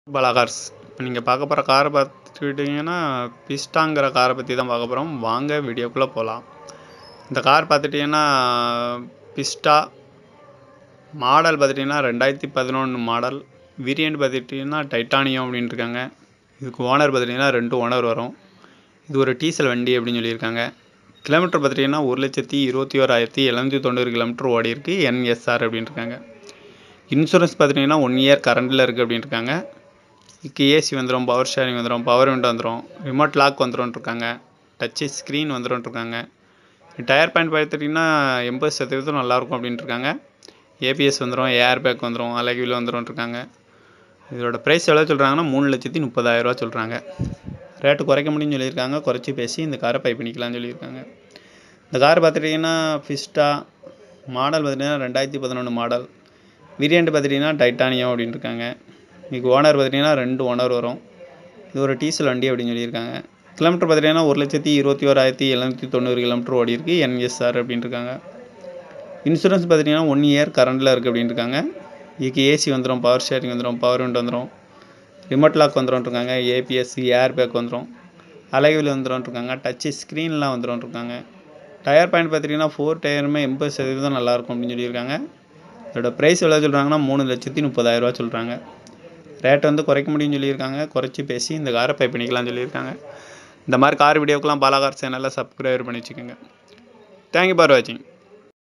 பலாகார்ஸ் இப்போ நீங்கள் பார்க்க போகிற காரை பார்த்துக்கிட்டிங்கன்னா பிஸ்டாங்கிற காரை பற்றி தான் பார்க்க போகிறோம் வாங்க வீடியோக்குள்ளே போகலாம் இந்த கார் பார்த்துட்டிங்கன்னா பிஸ்டா மாடல் பார்த்துட்டிங்கன்னா ரெண்டாயிரத்தி பதினொன்று மாடல் வேரியண்ட் பார்த்துட்டிங்கன்னா டைட்டானியம் அப்படின்னு இருக்காங்க இதுக்கு ஓனர் பார்த்துட்டிங்கன்னா ரெண்டு ஓனர் வரும் இது ஒரு டீசல் வண்டி அப்படின்னு சொல்லியிருக்காங்க கிலோமீட்டர் பார்த்துட்டிங்கன்னா ஒரு லட்சத்தி இருபத்தி ஓராயிரத்தி எழுநூற்றி தொண்ணூறு கிலோமீட்டர் ஓடி இருக்குது என்எஸ்ஆர் அப்படின்னு இருக்காங்க இன்சூரன்ஸ் பார்த்துட்டிங்கன்னா ஒன் இயர் கரண்டில் இருக்குது அப்படின்னு இருக்காங்க இதுக்கு ஏசி வந்துடும் பவர் ஷேரிங் வந்துடும் பவர் விண்டோ வந்துடும் ரிமோட் லாக் வந்துடும் இருக்காங்க டச்சு ஸ்க்ரீன் வந்துடும் இருக்காங்க டயர் பாயிண்ட் பார்த்துட்டிங்கன்னா எண்பது சதவீதம் நல்லாயிருக்கும் அப்படின்ட்டு இருக்காங்க ஏபிஎஸ் வந்துடும் ஏர் பேக் வந்துடும் அலகிவில் வந்துடும் இருக்காங்க இதோட ப்ரைஸ் எவ்வளோ சொல்கிறாங்கன்னா மூணு லட்சத்தி முப்பதாயிரரூவா சொல்கிறாங்க ரேட்டு குறைக்க முடியும்னு சொல்லியிருக்காங்க குறைச்சி பேசி இந்த காரை பை பண்ணிக்கலாம்னு சொல்லியிருக்காங்க இந்த கார் பார்த்துட்டிங்கன்னா ஃபிஸ்டா மாடல் பார்த்துட்டிங்கன்னா ரெண்டாயிரத்தி பதினொன்று மாடல் வேரியண்ட் பார்த்துட்டிங்கன்னா டைட்டானியம் அப்படின்னு இருக்காங்க இதுக்கு ஓனர் பார்த்துட்டிங்கன்னா ரெண்டு ஓனர் வரும் இது ஒரு டீசல் வண்டி அப்படின்னு சொல்லியிருக்காங்க கிலோமீட்டர் பார்த்துட்டிங்கன்னா ஒரு லட்சத்தி இருபத்தி ஓராயிரத்தி எழுநூற்றி தொண்ணூறு கிலோமீட்டர் ஓடி இருக்குது என்எஸ்ஆர் அப்படின்னு இருக்காங்க இன்சூரன்ஸ் பார்த்துட்டிங்கன்னா ஒன் இயர் கரண்டில் இருக்குது அப்படின்னு இருக்காங்க இதுக்கு ஏசி வந்துடும் பவர் ஷேரிங் வந்துடும் பவர் விண்டோ வந்துடும் ரிமோட் லாக் வந்துடும் இருக்காங்க ஏபிஎஸ் ஏர் பேக் வந்துடும் அலைவில் வந்துடும் இருக்காங்க டச்சு ஸ்க்ரீன்லாம் வந்துடும் இருக்காங்க டயர் பாயிண்ட் பார்த்துட்டிங்கன்னா ஃபோர் டயருமே எண்பது சதவீதம் நல்லாயிருக்கும் அப்படின்னு சொல்லியிருக்காங்க இதோட ப்ரைஸ் எவ்வளோ சொல்கிறாங்கன்னா மூணு லட்சத்தி முப்பதாயிரரூவா சொல்கிறாங்க ரேட் வந்து குறைக்க முடியும்னு சொல்லியிருக்காங்க குறைச்சி பேசி இந்த காரை பை பண்ணிக்கலாம்னு சொல்லியிருக்காங்க இந்த மாதிரி கார் வீடியோக்கெலாம் பாலாகார் சேனலில் சப்ஸ்கிரைபர் பண்ணி வச்சுக்கோங்க தேங்க்யூ ஃபார் வாட்சிங்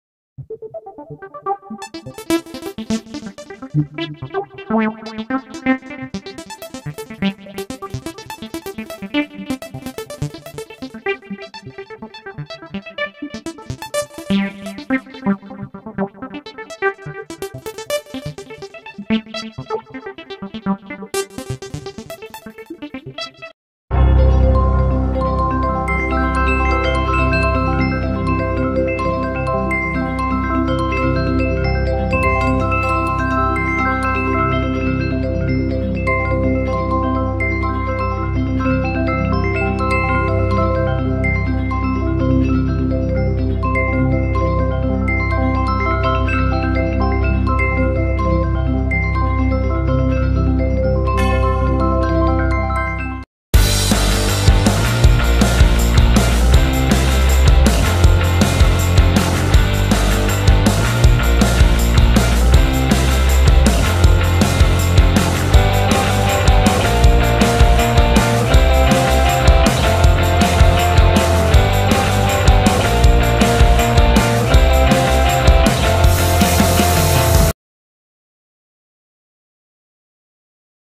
Thank you.